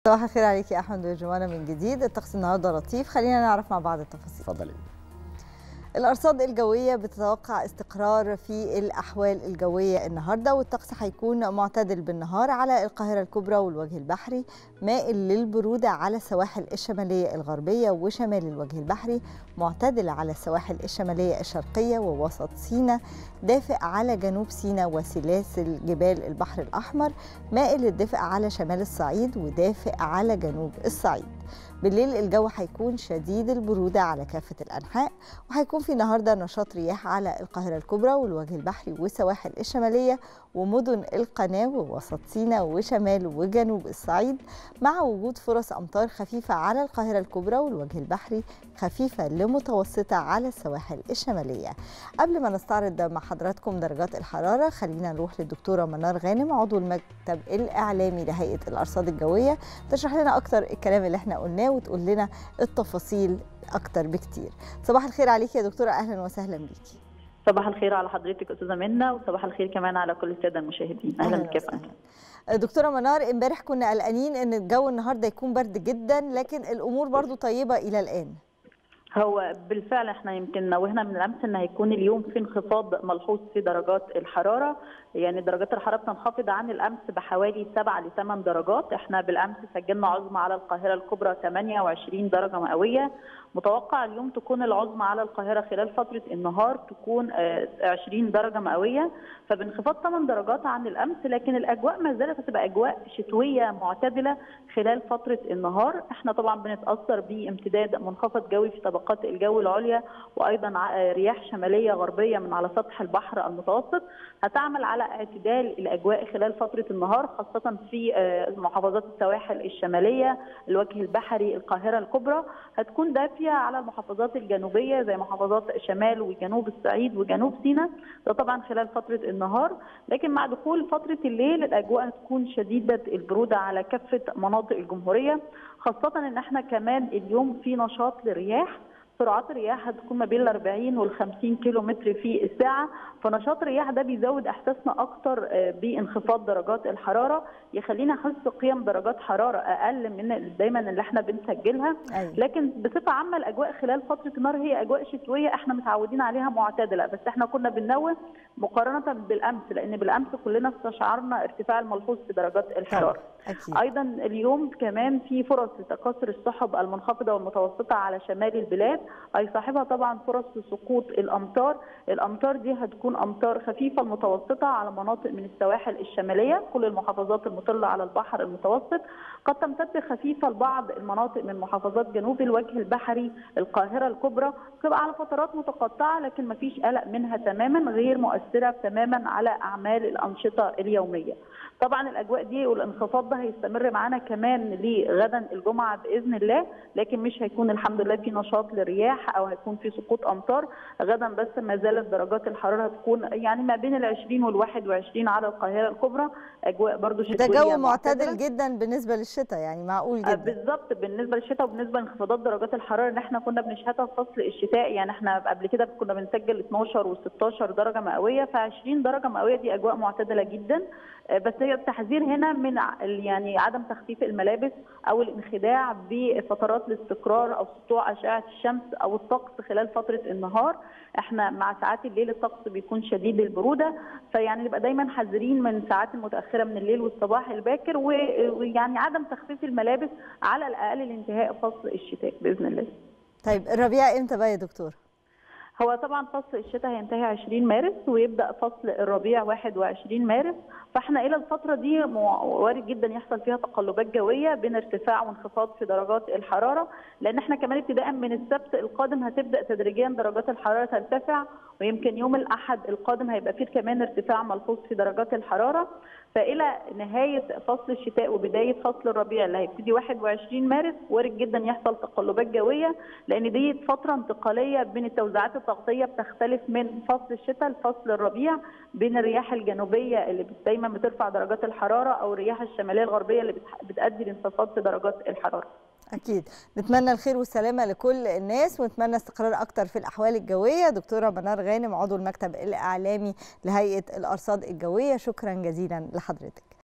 صباح الخير عليك يا احمد وجوانا من جديد الطقس النهارده لطيف خلينا نعرف مع بعض التفاصيل اتفضلي الارصاد الجويه بتتوقع استقرار في الاحوال الجويه النهارده والطقس هيكون معتدل بالنهار على القاهره الكبرى والوجه البحري مائل للبروده على السواحل الشماليه الغربيه وشمال الوجه البحري معتدل على السواحل الشماليه الشرقيه ووسط سيناء دافئ على جنوب سيناء وسلاسل جبال البحر الاحمر مائل للدفء على شمال الصعيد ودافئ على جنوب الصعيد بالليل الجو هيكون شديد البرودة على كافة الأنحاء وهيكون في النهاردة نشاط رياح على القاهرة الكبرى والوجه البحري والسواحل الشمالية ومدن القناة ووسط سيناء وشمال وجنوب الصعيد مع وجود فرص أمطار خفيفة على القاهرة الكبرى والوجه البحري خفيفة لمتوسطة على السواحل الشمالية قبل ما نستعرض مع حضراتكم درجات الحرارة خلينا نروح للدكتورة منار غانم عضو المكتب الإعلامي لهيئة الأرصاد الجوية تشرح لنا أكتر الكلام اللي احنا قلناه وتقول لنا التفاصيل أكتر بكتير صباح الخير عليك يا دكتورة أهلا وسهلا بيكي صباح الخير على حضرتك استاذه منى وصباح الخير كمان على كل الساده المشاهدين اهلا بك دكتوره منار امبارح كنا قلقانين ان الجو النهارده يكون برد جدا لكن الامور برضو طيبه الى الان هو بالفعل احنا يمكن نوهنا من الامس ان هيكون اليوم في انخفاض ملحوظ في درجات الحراره يعني درجات الحراره بتنخفض عن الامس بحوالي 7 ل 8 درجات احنا بالامس سجلنا عظمى على القاهره الكبرى 28 درجه مئويه متوقع اليوم تكون العظمى على القاهره خلال فتره النهار تكون 20 درجه مئويه فبانخفاض 8 درجات عن الامس لكن الاجواء ما زالت هتبقى اجواء شتويه معتدله خلال فتره النهار احنا طبعا بنتاثر بامتداد منخفض جوي في طبقات الجو العليا وايضا رياح شماليه غربيه من على سطح البحر المتوسط هتعمل على اعتدال الاجواء خلال فتره النهار خاصه في محافظات السواحل الشماليه الوجه البحري القاهره الكبرى هتكون دافيه على المحافظات الجنوبيه زي محافظات شمال وجنوب الصعيد وجنوب سيناء ده طبعا خلال فتره النهار لكن مع دخول فتره الليل الاجواء هتكون شديده البروده على كافه مناطق الجمهوريه خاصه ان احنا كمان اليوم في نشاط للرياح سرعات الرياح هتكون ما بين ال 40 وال 50 كيلو متر في الساعه فنشاط الرياح ده بيزود احساسنا اكتر بانخفاض درجات الحراره يخلينا نحس قيم درجات حراره اقل من دايما اللي احنا بنسجلها أيوة. لكن بصفه عامه الاجواء خلال فتره النهار هي اجواء شتويه احنا متعودين عليها معتدله بس احنا كنا بننوه مقارنه بالامس لان بالامس كلنا استشعرنا ارتفاع الملحوظ في درجات الحراره أكيد. ايضا اليوم كمان في فرص لتكاثر السحب المنخفضه والمتوسطه على شمال البلاد اي صاحبها طبعا فرص لسقوط الامطار الامطار دي هتكون امطار خفيفه المتوسطه على مناطق من السواحل الشماليه كل المحافظات المطله على البحر المتوسط قد تمتد خفيفه لبعض المناطق من محافظات جنوب الوجه البحري القاهره الكبرى تبقى على فترات متقطعه لكن ما فيش قلق منها تماما غير مؤثره تماما على اعمال الانشطه اليوميه طبعا الاجواء دي والانخفاض ده هيستمر معانا كمان لغدا الجمعه باذن الله لكن مش هيكون الحمد لله في نشاط للرياح او هيكون في سقوط امطار غدا بس ما زالت درجات الحراره هتكون يعني ما بين ال 20 وال 21 على القاهره الكبرى اجواء برضو شتويه ده جو معتدل جدا بالنسبه للشتاء يعني معقول جدا بالظبط بالنسبه للشتاء وبالنسبه لانخفاضات درجات الحراره اللي احنا كنا بنشهدها في فصل الشتاء يعني احنا قبل كده كنا بنسجل 12 و16 درجه مئويه ف 20 درجه مئويه دي اجواء معتدله جدا بس هي التحذير هنا من يعني عدم تخفيف الملابس او الانخداع بفترات الاستقرار او سطوع اشعه الشمس او الطقس خلال فتره النهار احنا مع ساعات الليل الطقس بيكون شديد البروده فيعني نبقى دايما حذرين من الساعات المتاخره من الليل والصباح الباكر ويعني عدم تخفيف الملابس على الاقل لانتهاء فصل الشتاء باذن الله. طيب الربيع امتى بقى يا دكتور؟ هو طبعا فصل الشتاء هينتهي 20 مارس ويبدا فصل الربيع 21 مارس فاحنا الى الفتره دي وارد جدا يحصل فيها تقلبات جويه بين ارتفاع وانخفاض في درجات الحراره لان احنا كمان ابتداء من السبت القادم هتبدا تدريجيا درجات الحراره ترتفع ويمكن يوم الاحد القادم هيبقى فيه كمان ارتفاع ملحوظ في درجات الحراره فالى نهايه فصل الشتاء وبدايه فصل الربيع اللي هيبتدي 21 مارس وارد جدا يحصل تقلبات جويه لان دي فتره انتقاليه بين التوزيعات الطقسيه بتختلف من فصل الشتاء لفصل الربيع بين الرياح الجنوبيه اللي دايما بترفع درجات الحراره او الرياح الشماليه الغربيه اللي بتؤدي لانخفاض في درجات الحراره. أكيد نتمنى الخير والسلامة لكل الناس ونتمنى استقرار أكتر في الأحوال الجوية دكتورة منار غانم عضو المكتب الإعلامي لهيئة الأرصاد الجوية شكرا جزيلا لحضرتك